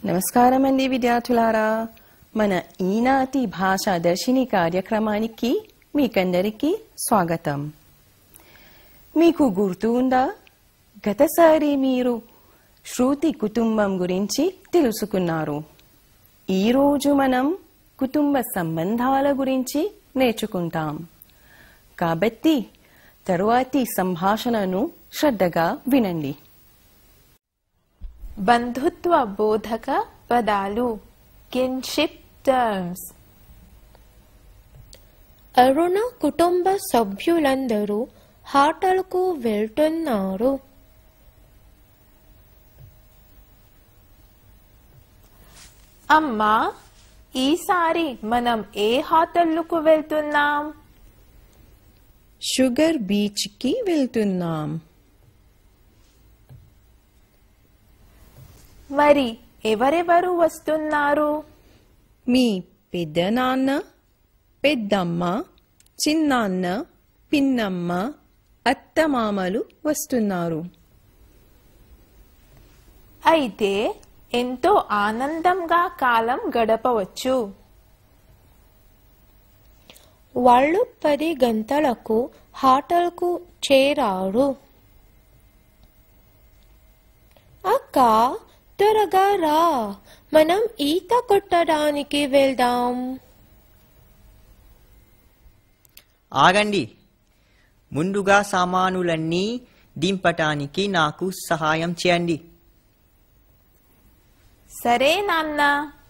నమస్కారం అండి విద్యార్థులారా మన ఈనాటి భాషా దర్శిని కార్యక్రమానికి మీకందరికీ స్వాగతం మీకు గుర్తు ఉందా గతసారి మీరు శృతి కుటుంబం గురించి తెలుసుకున్నారు ఈరోజు మనం కుటుంబ సంబంధాల గురించి నేర్చుకుంటాం కాబట్టి తరువాతి సంభాషణను శ్రద్ధగా వినండి బంధుత్వ బోధక పదాలు కిన్షిప్ టర్మ్స్ అరుణ కుటుంబ సభ్యులందరూ హాటలకు వెళ్తున్నారు అమ్మా ఈసారి మనం ఏ హోటళ్లకు వెళ్తున్నాం షుగర్ బీచ్ కి వెళ్తున్నాం మరి ఎవరెవరు వస్తున్నారు మీ పెద్దనాన్న పెద్దమ్మ చిన్నాన్న పిన్నమ్మ అత్తమామలు వస్తున్నారు అయితే ఎంతో ఆనందంగా కాలం గడపవచ్చు వాళ్ళు పది గంటలకు హాటల్కు చేరారు అక్క త్వరగా రా మనం ఈత కొట్టడానికి వెళ్దాం ఆగండి ముందుగా సామానులన్నీ దింపటానికి నాకు సహాయం చేయండి సరే నాన్న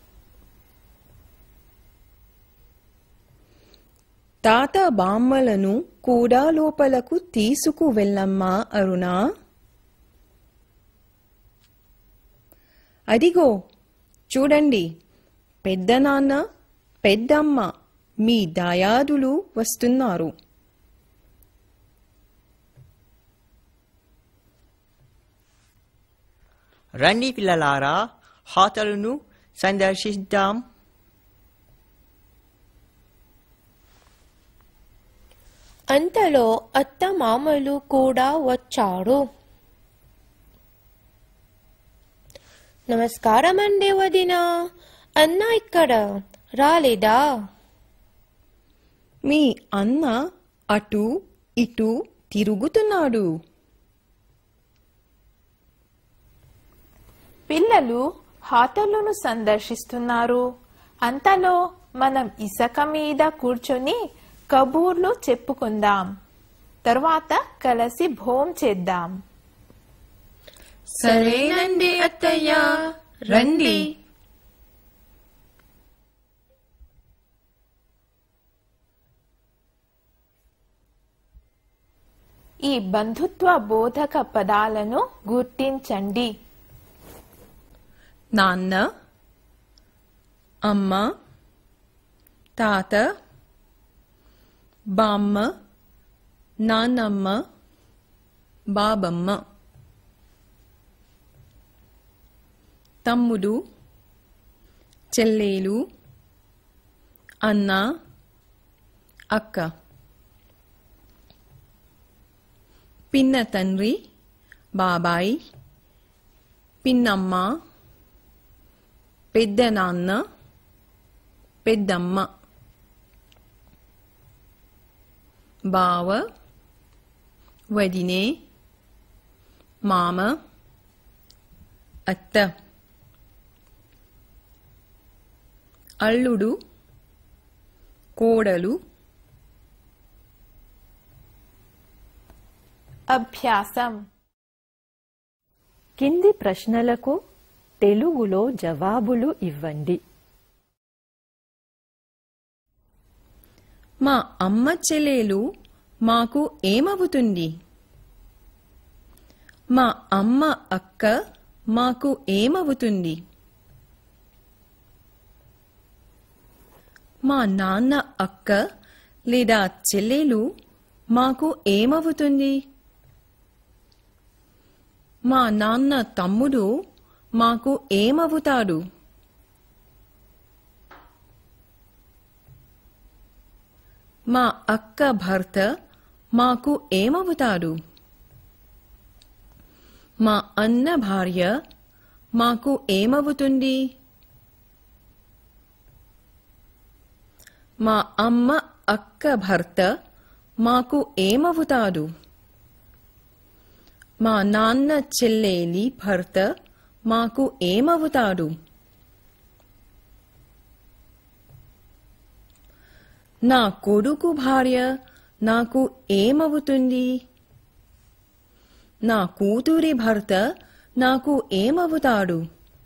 తాత బామ్మలను కూడా లోపలకు తీసుకు వెళ్ళమ్మా అరుణా అదిగో చూడండి పెద్దనాన్న పెద్దమ్మ మీ దాయాదులు వస్తున్నారు రండి పిల్లలారా హోటల్ను సందర్శిద్దాం అంతలో అత్త మామలు కూడా వచ్చారు నమస్కారం అండి వదిన అన్న ఇక్కడ రాలేదా మీ అన్న అటు ఇటు తిరుగుతున్నాడు పిల్లలు హోటళ్లను సందర్శిస్తున్నారు అంతలో మనం ఇసక మీద కూర్చొని కబూర్లు చెప్పుకుందాం తర్వాత కలిసి భోం చేద్దాం సరేనండి అత్తయ్య రండి ఈ బంధుత్వ బోధక పదాలను గుర్తించండి నాన్న అమ్మ తాత బామ్మ నాన్నమ్మ బాబమ్మ తమ్ముడు చెల్లేలు అన్న అక్క పిన్న తండ్రి బాబాయ్ పిన్నమ్మ పెద్ద నాన్న పెద్దమ్మ బావ వదినే మామ అత్త అల్లుడు కోడలు అభ్యాసం కింది ప్రశ్నలకు తెలుగులో జవాబులు ఇవ్వండి మా అమ్మ చెల్లెలు మాకు ఏమవుతుంది మా అమ్మ అక్క మాకు ఏమవుతుంది మా నాన్న అక్క లేదా చెల్లెలు మాకు ఏమవుతుంది మా నాన్న తమ్ముడు మాకు ఏమవుతాడు మా అక్క భర్త మాకు ఏమవుతాడు మా అన్న భార్య మాకు ఏమవుతుంది మా అమ్మ అక్క భర్త మాకు ఏమవుతాడు మా నాన్న చెల్లెలి భర్త మాకు ఏమవుతాడు నా కొడుకు భార్య నాకు ఏమవుతుంది నా కూతురి భర్త నాకు ఏమవుతాడు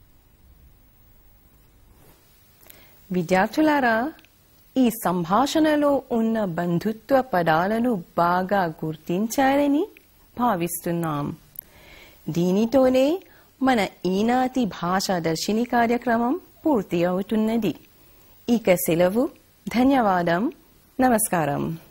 విద్యార్థులారా ఈ సంభాషణలో ఉన్న బంధుత్వ పదాలను బాగా గుర్తించారని భావిస్తున్నాం దీనితోనే మన ఈనాటి భాషా దర్శిని కార్యక్రమం పూర్తి అవుతున్నది ఇక సెలవు ధన్యవాదం నమస్కారం